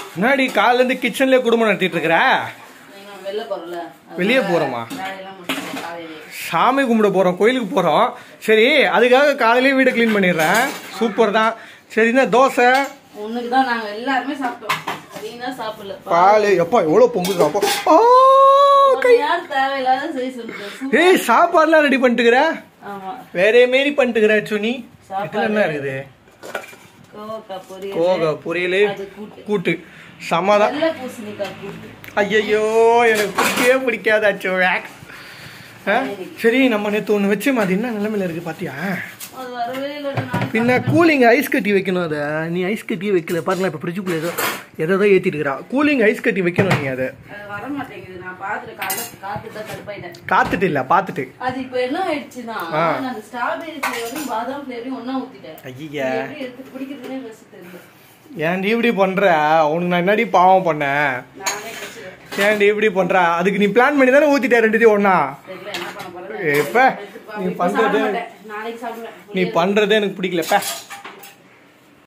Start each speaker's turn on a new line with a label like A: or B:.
A: முன்னாடி காலைல இருந்து கிச்சன்லயே குடும்பம் நடத்திட்டு இருக்கிற
B: நீங்க வெளில போறோம்ல அதனால
A: வெளிய போறோமா?
B: வேலையெல்லாம் முடிச்சிட்டேன் காலையிலே
A: சாமி கும்பிட போறோம் கோயிலுக்கு போறோம் சரி அதுக்காக காலையிலேயே வீடை க்ளீன் பண்ணிடுறேன் சூப்பர் தான் சரி என்ன தோசை
B: ஒண்ணுக்கு தான் நாங்க எல்லாருமே சாப்பிட்டோம் நீ தான் சாப்பிடல
A: பால் எப்பா எவ்வளோ பொங்குது அப்போ ஆ,
B: உனக்கு யார் தேவையில்லாத செய்ய சொல்லுது
A: ஏய் சாப்பாடுலாம் ரெடி பண்ணிட்டுக்கிற
B: ஆமா
A: வேற மாரி பண்ணிட்டுக்கிற சுனி
B: சாப்பாடு.
A: இதுல என்ன இருக்குது
B: கோவக்காய் பொரியல்
A: கோக பொரியல்
B: அது கூட்டு
A: கூட்டு சமாதான்
B: வெள்ளை பூசணிக்காய் கூட்டு
A: ஐயையோ எனக்கு பிடிக்கவே பிடிக்காதாச்சோ வேக் ஆ? சரி நம்ம நேற்று ஒன்று வச்சோம் அது என்ன நிலைமையில இருக்கு பாத்தியா
B: அது வரவே இல்லை நான்
A: பின்ன கூலிங் ஐஸ் கட்டி வைக்கணும் அதை நீ ஐஸ் கட்டியே வைக்கல பாருங்களா இப்போ ஃப்ரிட்ஜுக்குள்ள ஏதோ ஏதோ ஏதோ ஏற்றிட்டு இருக்கிறா கூலிங் ஐஸ் கட்டி வைக்கணும் நீ அதை
B: அது வர மாட்டேங்குது நான் பாத்துட்டு காலைல காத்து தான் கடுப்பாயிட்டேன்
A: காத்துட்டு இல்லை பார்த்துட்டு
B: அது இப்ப என்ன ஆயிடுச்சுன்னா நான் அந்த ஸ்ட்ராபெரி ஃபிளேவரும் பாதாம் ஃபிளேவரையும் ஒண்ணா ஊத்திட்டேன்
A: ஐயா
B: இது எப்படி எடுத்து பிடிக்கிறதுனே ஃபர்ஸ்ட் தெரியல
A: ஏன்டி இப்படி பண்ற உனக்கு நான் என்னடி பாவம் பண்ணேன்
B: நானே குடிச்சிடுறேன்
A: ஏன்டி இப்படி பண்ற அதுக்கு நீ பிளான் பண்ணி தானே ஊத்திட்ட ரெண்டுத்தையும் ஒண்ணா
B: தெரியல என்ன பண்ண போறேன்
A: இப்ப நீ
B: இப்ப
A: பண்றது
B: சாப்பிட மாட்டேன். நாளைக்கு சாப்பிடுவேன்
A: நீ பண்றதே எனக்கு பிடிக்கலப்ப